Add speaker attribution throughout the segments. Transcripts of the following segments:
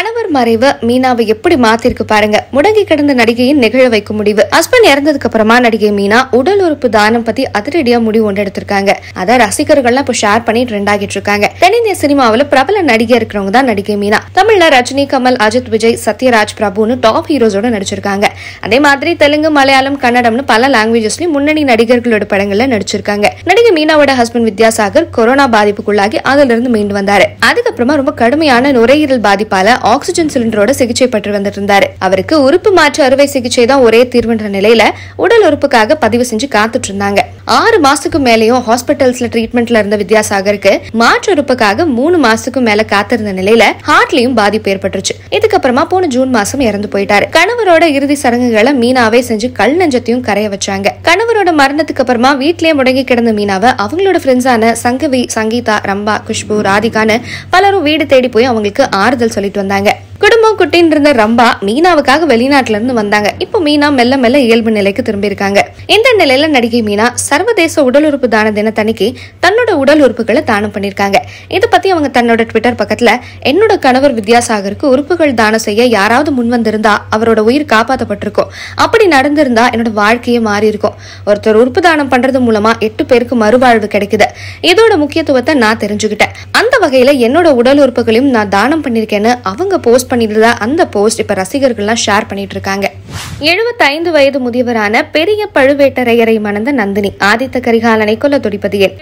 Speaker 1: கணவர் மறைவு மீனாவை எப்படி மாத்திருக்கு பாருங்க முடங்கி கிடந்த நடிகையின் நிகழ வைக்கும் முடிவு ஹஸ்பண்ட் இறந்ததுக்கு அப்புறமா நடிகை மீனா உடல் உறுப்பு தானம் பத்தி அதிரடியா முடிவு ஒன்று எடுத்திருக்காங்க அத ரசிகர்கள்லாம் இப்ப ஷேர் பண்ணி ட்ரெண்ட் ஆகிட்டு இருக்காங்க தென்னிந்திய சினிமாவுல பிரபல நடிகை இருக்கிறவங்க தான் நடிகை மீனா தமிழ்ல ரஜினி கமல் அஜித் விஜய் சத்யராஜ் பிரபுன்னு டாப் ஹீரோஸோட நடிச்சிருக்காங்க அதே மாதிரி தெலுங்கு மலையாளம் கன்னடம்னு பல லாங்குவேஜஸ்லயும் முன்னணி நடிகர்களோட படங்கள்ல நடிச்சிருக்காங்க நடிகை மீனாவோட ஹஸ்பண்ட் வித்யாசாகர் கொரோனா பாதிப்புக்குள்ளாகி அதுல இருந்து மீண்டு வந்தாரு அதுக்கப்புறமா ரொம்ப கடுமையான நுரையீரல் பாதிப்பால ஆக்சிஜன் சிலிண்டரோட சிகிச்சை பெற்று வந்துட்டு இருந்தாரு அவருக்கு உறுப்பு மாற்று அறுவை சிகிச்சை தான் ஒரே தீர்வுன்ற நிலையில உடல் உறுப்புக்காக பதிவு செஞ்சு காத்துட்டு இருந்தாங்க ஆறு மாசத்துக்கு மேலயும் ஹாஸ்பிட்டல்ஸ்ல ட்ரீட்மெண்ட்ல இருந்த வித்யாசாகருக்கு மாற்று உறுப்புக்காக மூணு மாசத்துக்கு மேல காத்திருந்த நிலையில ஹார்ட்லயும் பாதிப்பு ஏற்பட்டுருச்சு இதுக்கப்புறமா போன ஜூன் மாசம் இறந்து போயிட்டாரு கணவரோட இறுதி சடங்குகளை மீனாவே செஞ்சு கல் நெஞ்சத்தையும் கரைய வச்சாங்க கணவரோட மரணத்துக்கு அப்புறமா வீட்லயே முடங்கி கிடந்த மீனாவை அவங்களோட ஃப்ரெண்ட்ஸான சங்கவி சங்கீதா ரம்பா குஷ்பு ராதிகான்னு பலரும் வீடு தேடி போய் அவங்களுக்கு ஆறுதல் சொல்லிட்டு வந்தாங்க குடும்பம் குட்டின்னு இருந்த ரம்பா மீனாவுக்காக வெளிநாட்டுல இருந்து வந்தாங்க இப்போ மீனா மெல்ல மெல்ல இயல்பு நிலைக்கு திரும்பி இருக்காங்க இந்த நிலையில நடிகை மீனா சர்வதேச உடல் உறுப்பு தான தினத்தன்னைக்கு தன்னோட உடல் உறுப்புகளை தானம் பண்ணிருக்காங்க இதை பத்தி அவங்க தன்னோட ட்விட்டர் பக்கத்துல என்னோட கணவர் வித்யாசாகருக்கு உறுப்புகள் தானம் செய்ய யாராவது முன் வந்திருந்தா அவரோட உயிர் காப்பாத்தப்பட்டிருக்கும் அப்படி நடந்திருந்தா என்னோட வாழ்க்கையே மாறி இருக்கும் ஒருத்தர் உறுப்பு தானம் பண்றது மூலமா எட்டு பேருக்கு மறுவாழ்வு கிடைக்குது இதோட முக்கியத்துவத்தை நான் தெரிஞ்சுக்கிட்டேன் அந்த வகையில என்னோட உடல் உறுப்புகளையும் நான் தானம் பண்ணிருக்கேன்னு அவங்க போஸ்ட் பண்ணிருந்தா அந்த போஸ்ட் இப்ப ரசிகர்கள்லாம் ஷேர் பண்ணிட்டு இருக்காங்க எழுபத்தைந்து வயது முதியவரான பெரிய பழுவேட்டரையரை மணந்த நந்தினி ஆதித்த கரிகாலனை கொல்ல துடிப்பது ஏன்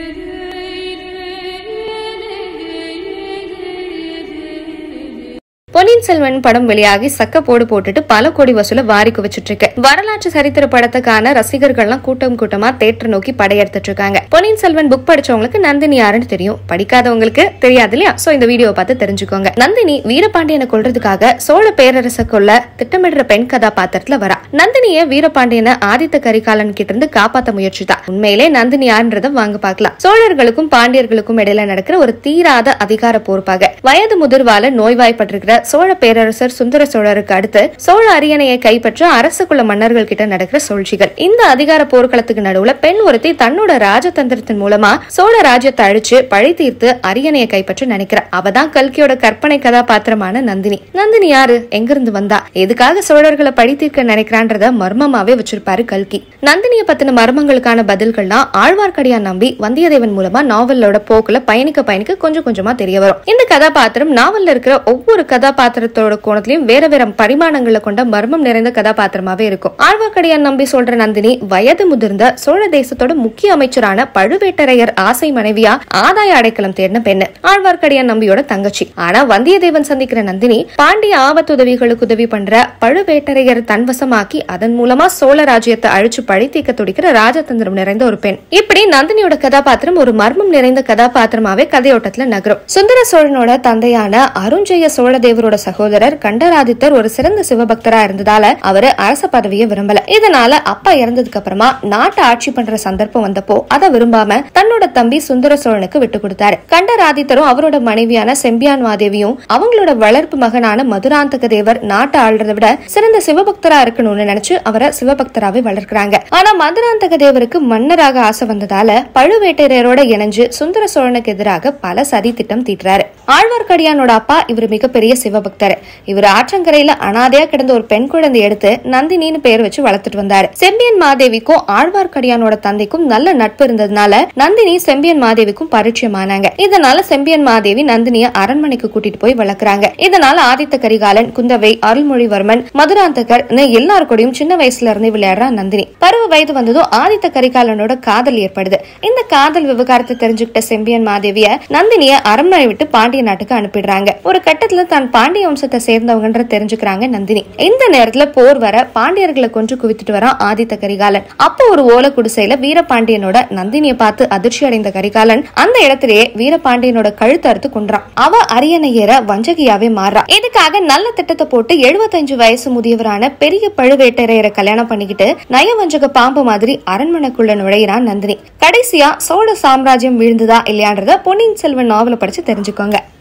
Speaker 1: பொன்னியின் செல்வன் படம் வெளியாகி சக்க போடு போட்டுட்டு பல கோடி வசூல வாரி குவிச்சிட்டு இருக்கு வரலாற்று சரித்திர படத்துக்கான ரசிகர்கள்லாம் கூட்டம் கூட்டமா தேட்டர் நோக்கி படையெடுத்துட்டு இருக்காங்க பொன்னியின் செல்வன் புக் படிச்சவங்களுக்கு நந்தினி யாருன்னு தெரியும் படிக்காதவங்களுக்கு தெரியாது இல்லையா சோ இந்த வீடியோ பார்த்து தெரிஞ்சுக்கோங்க நந்தினி வீரபாண்டியனை கொல்றதுக்காக சோழ பேரரச கொல்ல திட்டமிடுற பெண் கதாபாத்திரத்துல வரா நந்தினிய வீரபாண்டியனை ஆதித்த கரிகாலன் கிட்ட இருந்து காப்பாத்த முயற்சித்தா உண்மையிலே நந்தினி யாருன்றத வாங்க பார்க்கலாம் சோழர்களுக்கும் பாண்டியர்களுக்கும் இடையில நடக்கிற ஒரு தீராத அதிகார போர்ப்பாக வயது முதிர்வால நோய்வாய்ப்பட்டிருக்கிற சோழ பேரரசர் சுந்தர சோழருக்கு அடுத்து சோழ அரியணையை கைப்பற்ற அரச குல மன்னர்கள் கிட்ட நடக்கிற சூழ்ச்சிகள் இந்த அதிகார போர்க்களத்துக்கு நடுவுல பெண் ஒருத்தி தன்னோட ராஜதந்திரத்தின் மூலமா சோழ ராஜ்யத்தை அழிச்சு பழி தீர்த்து அரியணையை கைப்பற்ற நினைக்கிறா அவதான் கல்கியோட கற்பனை கதாபாத்திரமான நந்தினி நந்தினி யாரு எங்கிருந்து வந்தா எதுக்காக சோழர்களை பழி தீர்க்க நினைக்கிறான்றத மர்மமாவே வச்சிருப்பாரு கல்கி நந்தினிய பத்தின மர்மங்களுக்கான பதில்கள்லாம் ஆழ்வார்க்கடியான் நம்பி வந்தியத்தேவன் மூலமா நாவலோட போக்குல பயணிக்க பயணிக்க கொஞ்சம் கொஞ்சமா தெரிய வரும் இந்த கதாபாத்திரம் நாவல்ல இருக்கிற ஒவ்வொரு கதாபாத்திரத்தோட கோணத்திலையும் வேற வேற பரிமாணங்களை கொண்ட மர்மம் நிறைந்த கதாபாத்திரமாவே இருக்கும் ஆழ்வார்க்கடியான் நம்பி சொல்ற நந்தினி வயது முதிர்ந்த சோழ தேசத்தோட முக்கிய அமைச்சரான பழுவேட்டரையர் ஆசை மனைவியா ஆதாய அடைக்கலம் தேடின பெண்ணு ஆழ்வார்க்கடியான் நம்பியோட தங்கச்சி ஆனா வந்தியத்தேவன் சந்திக்கிற நந்தினி பாண்டிய ஆபத்துதவிகளுக்கு உதவி பண்ற பழுவேட்டரையர் தன்வசமாக்கி அதன் மூலமா சோழ ராஜ்யத்தை அழிச்சு பழி தீர்க்க துடிக்கிற ராஜதந்திரம் நிறைந்த ஒரு பெண் இப்படி நந்தினியோட கதாபாத்திரம் ஒரு மர்மம் நிறைந்த கதாபாத்திரமாவே கதையோட்டத்துல நகரும் சுந்தர சோழனோட தந்தையான அருஞ்செய சோழதேவரோட சகோதரர் கண்டராதித்தர் ஒரு சிறந்த சிவபக்தரா இருந்ததால அவரு அரச பதவியை விரும்பல இதனால அப்பா இறந்ததுக்கு அப்புறமா நாட்டை ஆட்சி பண்ற சந்தர்ப்பம் வந்தப்போ அதை விரும்பாம தன்னோட தம்பி சுந்தர சோழனுக்கு விட்டு கொடுத்தாரு கண்டராதித்தரும் அவரோட மனைவியான செம்பியான் மாதேவியும் அவங்களோட வளர்ப்பு மகனான மதுராந்தக தேவர் நாட்டை ஆள்றதை விட சிறந்த சிவபக்தரா இருக்கணும்னு நினைச்சு அவரை சிவபக்தராவே வளர்க்கறாங்க ஆனா மதுராந்தக தேவருக்கு மன்னராக ஆசை வந்ததால பழுவேட்டரையரோட இணைஞ்சு சுந்தர சோழனுக்கு எதிராக பல சதி திட்டம் தீட்டுறாரு ஆழ்வார்க்கடியானோட அப்பா இவர் மிகப்பெரிய சிவபக்தர் இவர் ஆற்றங்கரையில அனாதையா கிடந்த ஒரு பெண் குழந்தை எடுத்து நந்தினின்னு பேர் வச்சு வளர்த்துட்டு வந்தாரு செம்பியன் மாதேவிக்கும் ஆழ்வார்க்கடியானோட தந்தைக்கும் நல்ல நட்பு இருந்ததுனால நந்தினி செம்பியன் மாதேவிக்கும் பரிச்சயமானாங்க இதனால செம்பியன் மாதேவி நந்தினிய அரண்மனைக்கு கூட்டிட்டு போய் வளர்க்கறாங்க இதனால ஆதித்த கரிகாலன் குந்தவை அருள்மொழிவர்மன் மதுராந்தகர் எல்லாரு கூடயும் சின்ன வயசுல இருந்தே விளையாடுறா நந்தினி பருவ வயது வந்ததும் ஆதித்த கரிகாலனோட காதல் ஏற்படுது இந்த காதல் விவகாரத்தை தெரிஞ்சுக்கிட்ட செம்பியன் மாதேவிய நந்தினிய அரண்மனை விட்டு பாண்டிய நாட்டுக்கு அனுப்பிடுறாங்க ஒரு கட்டத்துல தான் பாண்டிய வம்சத்தை சேர்ந்தவங்கன்ற தெரிஞ்சுக்கிறாங்க நந்தினி இந்த நேரத்துல போர் வர பாண்டியர்களை கொஞ்சம் குவித்துட்டு வரான் ஆதித்த கரிகாலன் அப்போ ஒரு ஓலை குடிசையில வீரபாண்டியனோட நந்தினியை பார்த்து அதிர்ச்சி அடைந்த கரிகாலன் அந்த இடத்திலேயே வீரபாண்டியனோட கழுத்து அறுத்து கொன்றான் அவ அரியணை ஏற வஞ்சகியாவே மாறா இதுக்காக நல்ல திட்டத்தை போட்டு எழுபத்தஞ்சு வயசு முதியவரான பெரிய பழுவேட்டரையரை கல்யாணம் பண்ணிக்கிட்டு நயவஞ்சக பாம்பு மாதிரி அரண்மனைக்குள்ள நுழையிறான் நந்தினி கடைசியா சோழ சாம்ராஜ்யம் வீழ்ந்ததா இல்லையான்றத பொன்னியின் செல்வன் நாவலை படிச்சு தெரிஞ்சுக்கோங்க